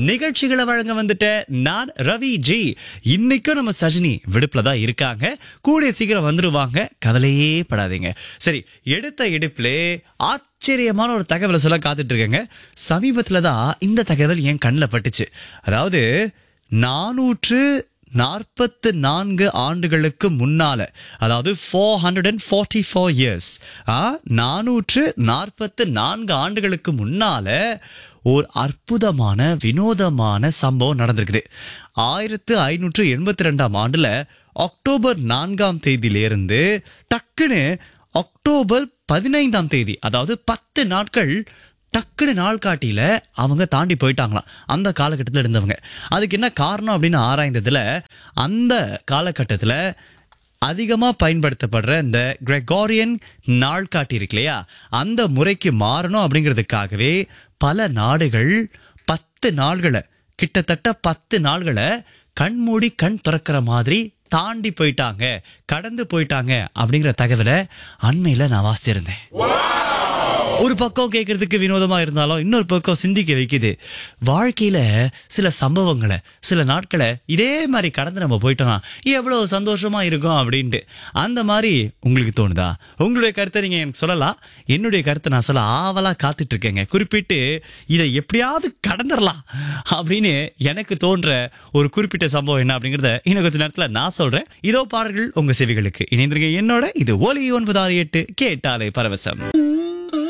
நிகழ்ச்சிகளை வழங்க வந்துட்ட நான் ரவி ஜி இன்னைக்கும் நம்ம சஜினி விடுப்புல தான் இருக்காங்க கூடிய சீக்கிரம் வந்துருவாங்க கவலையே படாதீங்க சரி எடுத்த எடுப்பிலே ஆச்சரியமான ஒரு தகவலை சொல்ல காத்துட்டு இருக்கேங்க சமீபத்துல தான் இந்த தகவல் என் கண்ணில் பட்டுச்சு அதாவது நானூற்று நாற்பத்து நான்கு ஆண்டுகளுக்கு முன்னால அதாவது four hundred and forty four years நானூற்று நாற்பத்து நான்கு ஆண்டுகளுக்கு முன்னால ஒரு அற்புதமான வினோதமான சம்பவம் நடந்திருக்குது ஆயிரத்து ஐநூற்று எண்பத்தி ரெண்டாம் ஆண்டுல அக்டோபர் நான்காம் தேதியிலிருந்து டக்குன்னு அக்டோபர் பதினைந்தாம் தேதி அதாவது பத்து நாட்கள் டக்குனு நாள்காட்டியில அவங்க தாண்டி போயிட்டாங்களாம் அந்த காலகட்டத்தில் இருந்தவங்க அதுக்கு என்ன காரணம் அப்படின்னு ஆராய்ந்ததுல அந்த காலகட்டத்தில் அதிகமாக பயன்படுத்தப்படுற இந்த கிரெகாரியன் நாள்காட்டி இருக்கு இல்லையா அந்த முறைக்கு மாறணும் அப்படிங்கிறதுக்காகவே பல நாடுகள் பத்து நாள்களை கிட்டத்தட்ட பத்து நாள்களை கண் மூடி கண் திறக்கிற மாதிரி தாண்டி போயிட்டாங்க கடந்து போயிட்டாங்க அப்படிங்கிற தகவலை அண்மையில நான் வாசிச்சிருந்தேன் ஒரு பக்கம் கேட்கறதுக்கு வினோதமா இருந்தாலும் இன்னொரு பக்கம் சிந்திக்க வைக்குது வாழ்க்கையில சில சம்பவங்களை சில நாட்களை இதே மாதிரி கடந்து நம்ம போயிட்டோம்னா எவ்வளவு சந்தோஷமா இருக்கும் அப்படின்ட்டு அந்த மாதிரி உங்களுக்கு தோணுதா உங்களுடைய கருத்தை நீங்க எனக்கு சொல்லலாம் என்னுடைய கருத்தை நான் சொல்ல ஆவலா காத்துட்டு இருக்கேங்க குறிப்பிட்டு இதை எப்படியாவது கடந்துடலாம் அப்படின்னு எனக்கு தோன்ற ஒரு குறிப்பிட்ட சம்பவம் என்ன அப்படிங்கறத இன்னும் கொஞ்ச நேரத்துல நான் சொல்றேன் இதோ பாடல்கள் உங்க செவிகளுக்கு இணைந்திருங்க என்னோட இது ஒலி ஒன்பது ஆறு எட்டு கேட்டாலே பரவசம்